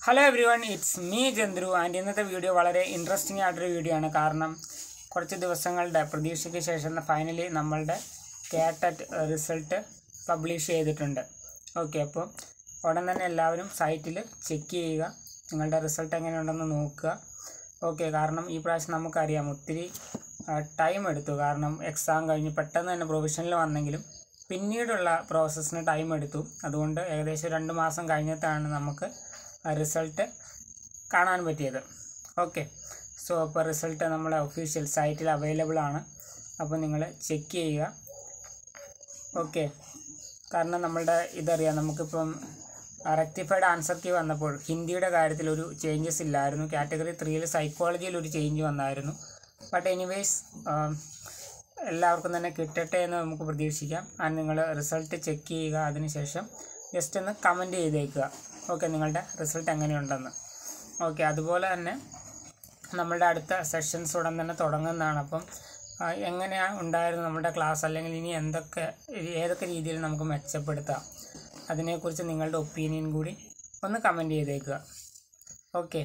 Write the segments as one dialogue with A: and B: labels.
A: hello every it's me Chandru and ഇന്നത്തെ video വളരെ interesting ആയിട്ടൊരു വീഡിയോ ആണ് കാരണം കുറച്ച് ദിവസങ്ങളുടെ പ്രതീക്ഷയ്ക്ക് ശേഷം ഫൈനലി നമ്മളുടെ കാറ്ററ്റ് റിസൾട്ട് പബ്ലിഷ് ചെയ്തിട്ടുണ്ട് ഓക്കെ അപ്പോൾ ഉടൻ തന്നെ എല്ലാവരും സൈറ്റിൽ ചെക്ക് ചെയ്യുക നിങ്ങളുടെ റിസൾട്ട് എങ്ങനെയുണ്ടെന്ന് നോക്കുക ഓക്കെ കാരണം ഈ പ്രാവശ്യം നമുക്കറിയാം ഒത്തിരി ടൈം എടുത്തു കാരണം എക്സാം കഴിഞ്ഞ് പെട്ടെന്ന് തന്നെ പ്രൊവിഷനിൽ വന്നെങ്കിലും പിന്നീടുള്ള പ്രോസസ്സിന് ടൈം എടുത്തു അതുകൊണ്ട് ഏകദേശം രണ്ട് മാസം കഴിഞ്ഞിട്ടാണ് നമുക്ക് റിസൾട്ട് കാണാൻ പറ്റിയത് ഓക്കെ സോ അപ്പോൾ റിസൾട്ട് നമ്മളെ ഒഫീഷ്യൽ സൈറ്റിൽ അവൈലബിൾ ആണ് അപ്പോൾ നിങ്ങൾ ചെക്ക് ചെയ്യുക ഓക്കെ കാരണം നമ്മളുടെ ഇതറിയാം നമുക്കിപ്പം റെക്ടിഫൈഡ് ആൻസർ കീ വന്നപ്പോൾ ഹിന്ദിയുടെ കാര്യത്തിൽ ഒരു ചേഞ്ചസ് ഇല്ലായിരുന്നു കാറ്റഗറി ത്രീയിൽ സൈക്കോളജിയിൽ ഒരു ചേഞ്ച് വന്നായിരുന്നു ബട്ട് എനിവേസ് എല്ലാവർക്കും തന്നെ കിട്ടട്ടെ എന്ന് നമുക്ക് പ്രതീക്ഷിക്കാം ആൻഡ് നിങ്ങൾ റിസൾട്ട് ചെക്ക് ചെയ്യുക അതിനുശേഷം ജസ്റ്റ് ഒന്ന് കമൻറ്റ് ചെയ്തേക്കുക ഓക്കെ നിങ്ങളുടെ റിസൾട്ട് എങ്ങനെയുണ്ടെന്ന് ഓക്കെ അതുപോലെ തന്നെ നമ്മളുടെ അടുത്ത സെഷൻസ് ഉടൻ തന്നെ തുടങ്ങുന്നതാണ് അപ്പം ആ, എങ്ങനെയാണ് ഉണ്ടായിരുന്നു നമ്മുടെ ക്ലാസ് അല്ലെങ്കിൽ ഇനി എന്തൊക്കെ ഏതൊക്കെ രീതിയിൽ നമുക്ക് മെച്ചപ്പെടുത്താം അതിനെക്കുറിച്ച് നിങ്ങളുടെ ഒപ്പീനിയൻ കൂടി ഒന്ന് കമൻറ്റ് ചെയ്തേക്കുക ഓക്കെ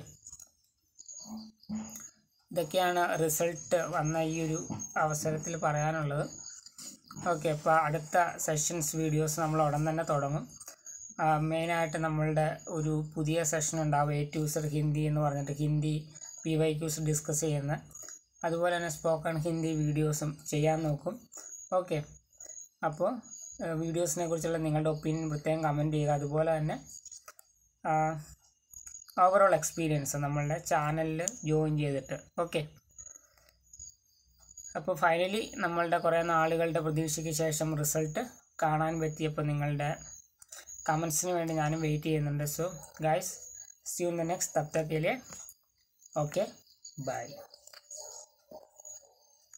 A: ഇതൊക്കെയാണ് റിസൾട്ട് വന്ന ഈ ഒരു അവസരത്തിൽ പറയാനുള്ളത് ഓക്കെ അപ്പോൾ അടുത്ത സെഷൻസ് വീഡിയോസ് നമ്മൾ ഉടൻ തന്നെ തുടങ്ങും മെയിനായിട്ട് നമ്മളുടെ ഒരു പുതിയ സെഷൻ ഉണ്ടാവും എ ടു ഹിന്ദി എന്ന് പറഞ്ഞിട്ട് Hindi P Y Qs discuss ചെയ്യുന്ന അതുപോലെ തന്നെ സ്പോക്കൺ ഹിന്ദി വീഡിയോസും ചെയ്യാൻ നോക്കും ഓക്കെ അപ്പോൾ വീഡിയോസിനെ കുറിച്ചുള്ള നിങ്ങളുടെ ഒപ്പീനിയൻ പ്രത്യേകം കമൻറ്റ് ചെയ്യുക അതുപോലെ തന്നെ ഓവറോൾ എക്സ്പീരിയൻസ് നമ്മളുടെ ചാനലിൽ ജോയിൻ ചെയ്തിട്ട് ഓക്കെ അപ്പോൾ ഫൈനലി നമ്മളുടെ കുറേ നാളുകളുടെ പ്രതീക്ഷയ്ക്ക് ശേഷം റിസൾട്ട് കാണാൻ പറ്റിയപ്പോൾ നിങ്ങളുടെ കമൻസിന് വേണ്ടി ഞാനും വെയിറ്റ് ചെയ്യുന്നുണ്ട് so guys see you in the next തബ് തക്ക് के लिए ओके बाय